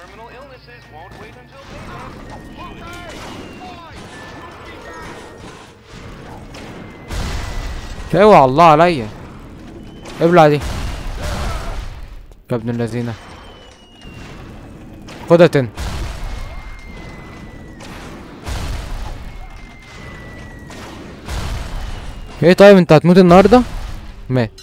Terminal illnesses won't wait until payment. اوعى الله عليا ابلع دي يا ابن اللذينه خدها تن ايه طيب انت هتموت النهارده مات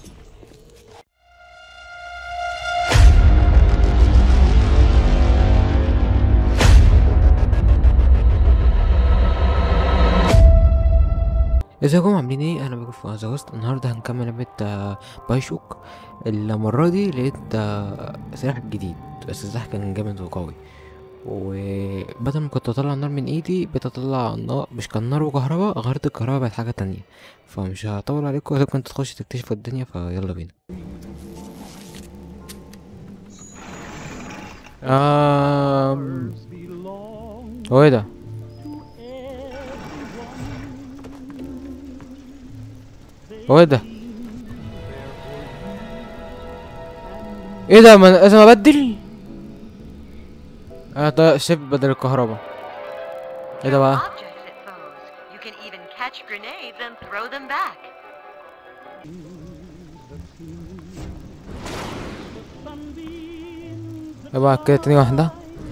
ازيكم عاملين ايه انا بكون في زوست النهارده هنكمل لعبه آه، بايشوك المره دي لقيت آه، سلاح جديد بس السلاح كان جامد وقوي وبدل ما كنت اطلع النار من ايدي بقيت اطلع نار مش كان نار وكهرباء غيرت الكهرباء بقت حاجه تانية فمش هطول عليكم لازم كنت تخش تكتشفوا الدنيا فيلا بينا آم... هو ايه ده هو ايه ده ايه ده ما لازم ابدل اه ده شيف بدل الكهرباء ايه ده بقى Objects it throws. You can even catch grenades and throw them back. يبقى كده تاني واحدة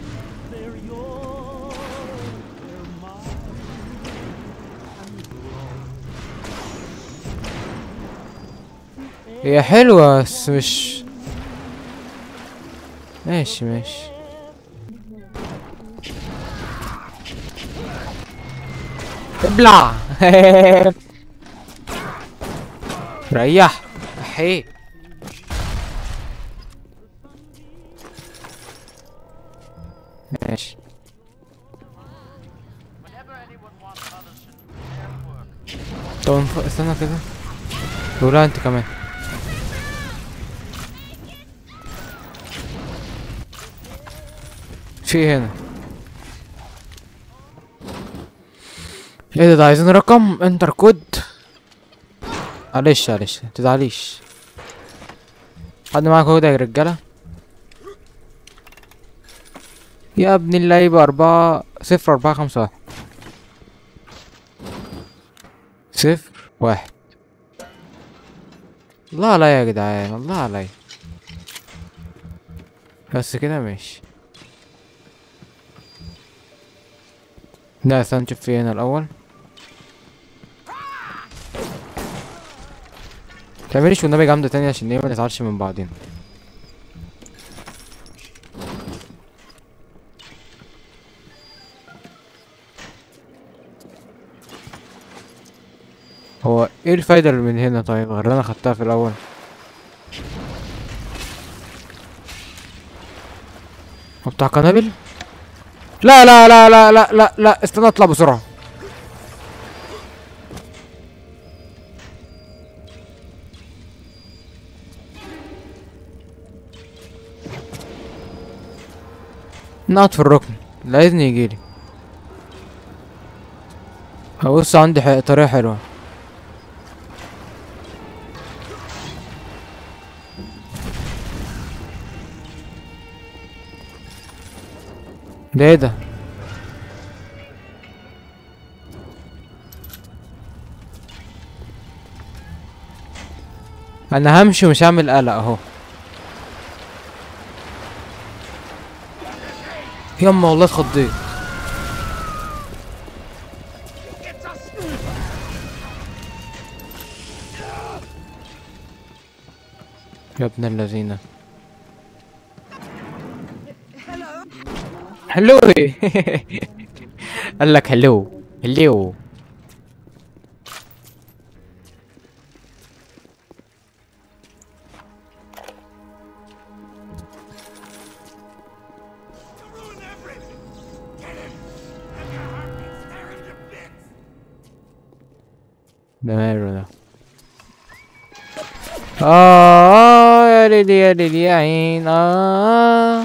هي حلوة بس مش ماشي ماشي ابلع ريح احي ماشي طب نف- استنى كده ولا انت كمان في ايه هنا ايه ده, ده عايزين رقم انتر كود معلش معلش متزعليش حد معاك كود يا رجاله يا ابن اللعيبة أربعة صفر أربعة خمسة واحد صفر واحد الله عليا يا جدعان الله عليا بس كده ماشي لا استنى نشوف في هنا الأول متعمليش والنبي جامدة تانية عشان ايه ما نزعلش من بعضين هو ايه الفايدة اللي من هنا طيب غير اللي انا خدتها في الاول هو بتاع قنابل لا لا لا لا لا لا لا استنى اطلع بسرعة نقط في الركن لا عايزني يجيلي بص عندي ح- طريقة حلوة ده ايه ده انا همشي ومش هعمل قلق اهو يما والله اتخضيت يا ابن الذين هلو قال لك هلو هلو ده ماله ده آه يا ليلي يا ليلي يا عين آه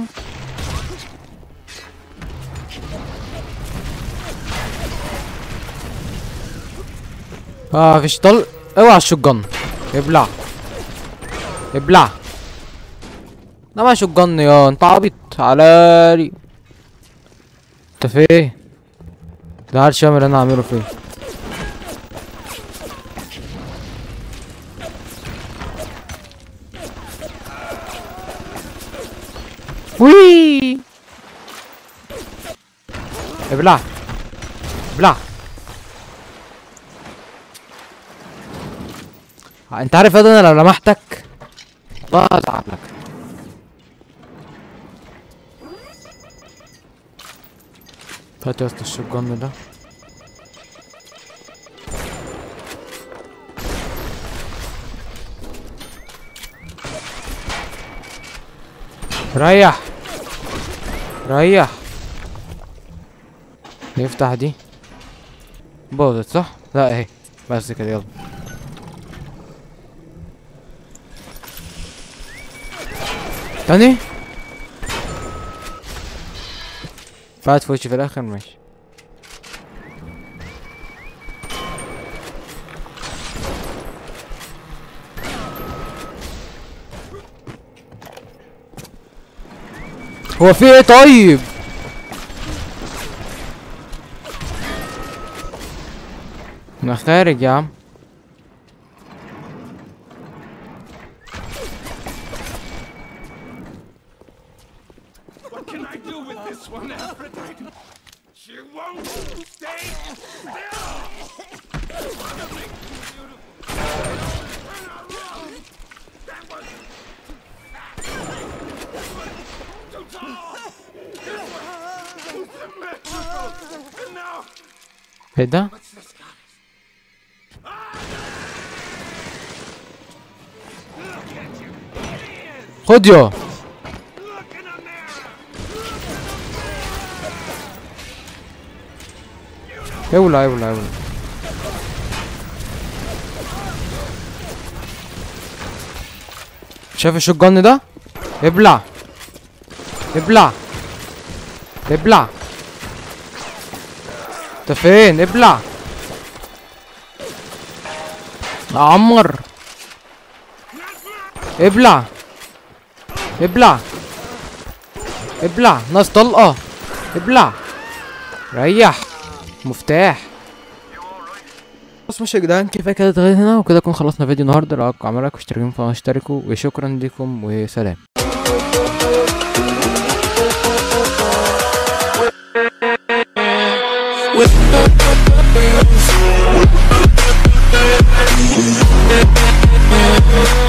اه فيش طل اوعى الشجن ابلع ابلع لا ما شجن يا انت عبيط تعالى لي انت فين تعال شامل اللي انا هعمله فين وي ابلع ابلع انت عارف يا ده انا لو لمحتك بزعل لك هات يا اسطى الشوتجن ده ريح ريح نفتح دي باظت صح؟ لا اهي بس كده يلا تاني فات في وشي في الاخر ماشي هو في ايه طيب انا خارج يا عم What can I do with this one, Aphrodite? She won't stay still! Something beautiful. Turn around! That was too tall! This one was symmetrical! And now, ايه ده what's this guy? خد يا Look in the mirror! اولع اولع اولع شايف الشوت جن ده ابلع ابلع ابلع انت فين ابلع عمر ابلع ابلع ابلع ناس طلقة ابلع ريح مفتاح بس ماشي يا جدعان كفايه كده لغايه هنا وكده نكون خلصنا فيديو النهارده لو عجبكم عملك واشتركوا في القناه اشتركوا وشكرا لكم وسلام We'll